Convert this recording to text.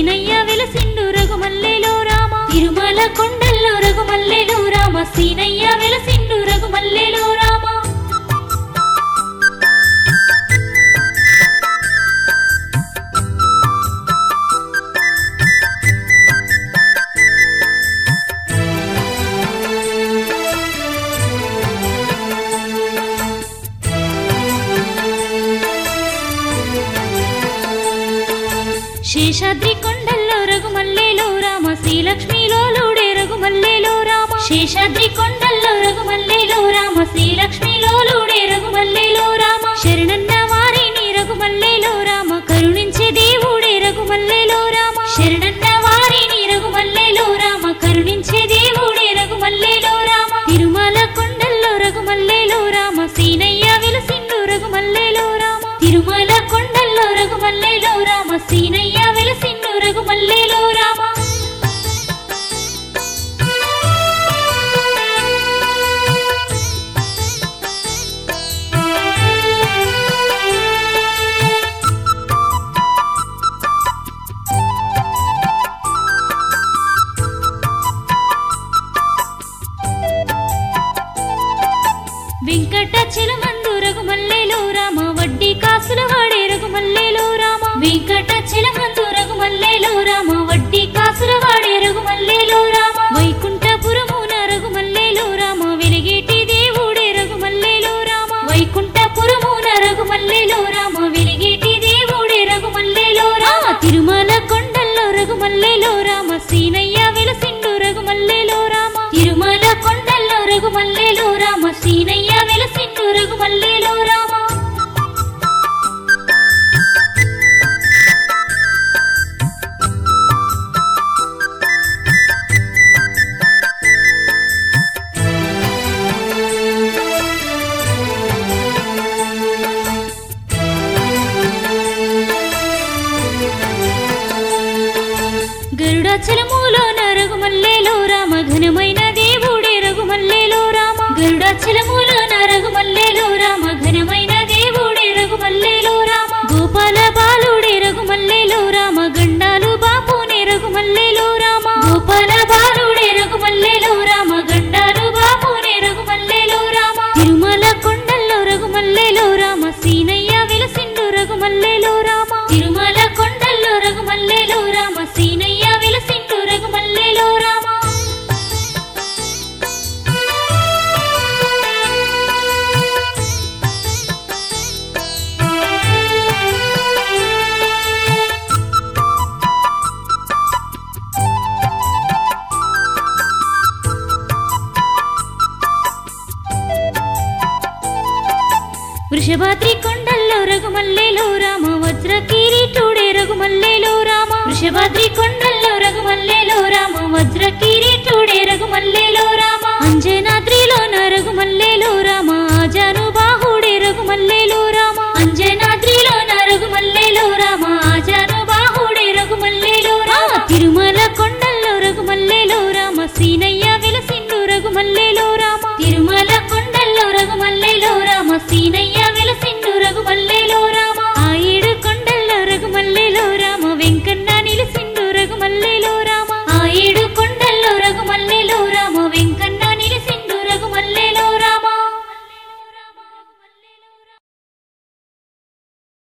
సీనయ్య వెలసిండు రఘుమల్లేలో రామ తిరుమల కొండల్లో రఘుమల్లేలో రామ సీనయ్య వెలసిండు రఘుమల్లేలో రామ శేషాద్రి కొండల్లో రఘుమల్లేలో రామ శ్రీలక్ష్మిలో లూడే రఘుమల్లేలో రామ శేషాద్రి కొండల్లో రఘుమల్లేలో రామ శ్రీలక్ష్మిలో లూడే రఘుమల్లేలో రామ శరణన్న వారిని రఘుమల్లేలో రామ కరుణించే దేవుడే రఘుమల్లేలో రామ శరణన్న వారిని రఘుమల్లేలో రామ కరుణించే దేవుడే రఘుమల్లేలో రామ తిరుమల కొండల్లో రఘుమల్లేలో రామ సీనయ్య వెలసిండు రఘుమల్లేలో రామ తిరుమల కొండల్లో రఘుమల్లేలో రామ సీనయ్య వెలసిండు రఘుమల్లేలో రామ వెంకటాచలమందు రఘుమల్లేలో రామ వడ్డీ కాసుల వాడే రఘుమల్లేలో రామ వెంకటాచలమందు రఘుమల్లేలో రామ వడ్డీ కాసుల వాడే రఘుమల్లేలో రామ వైకుంఠపురమున రఘుమల్లేలో రామ వెలిగేటి దేవుడే రఘుమల్లేలో రామ వైకుంఠపురమున రఘుమల్లేలో రామ వెలిగేటి దేవుడే రఘుమల్లేలో రామ తిరుమల కొండల్లో రఘుమల్లేలో రామ సీనయ్య వెలసిండు రఘుమల్లేలో రామ తిరుమల కొండల్లో రఘుమల్లేలో రామ సీనయ్య వెలసిండు రఘుమల్లేలో రామ గరుడాచలములో రఘుమల్లేలో రామ ఘనమైన దేవుడే రఘుమల్లేలో రామ గరుడాచలములో రఘుమల్లేలో రామ ఘనమైన దేవుడే రఘుమల్లేలో రామ గోపాల బాలుడే రఘుమల్లేలో రామ గండాలు బాపునే రఘుమల్లేలో రామ గోపాల బాలుడే రఘుమల్లేలో రామ గండాలు బాపునే రఘుమల్లేలో రామ తిరుమల కొండల్లో రఘుమల్లేలో రామ సీనయ్య వెలసిండు రఘుమల్లేలో రామ తిరుమల కొండల్లో రఘుమల్లేలో రామ సీనయ్య వెలసిండు రఘుమల్లేలో రామ వృషభాద్రి కొండల్లో రఘుమల్లేలో రామ వజ్ర కిరీటుడే రఘుమల్లేలో రామ వృషభాద్రి కొండల్లో రఘుమల్లేలో రామ వజ్ర కిరీటుడే రఘుమల్లే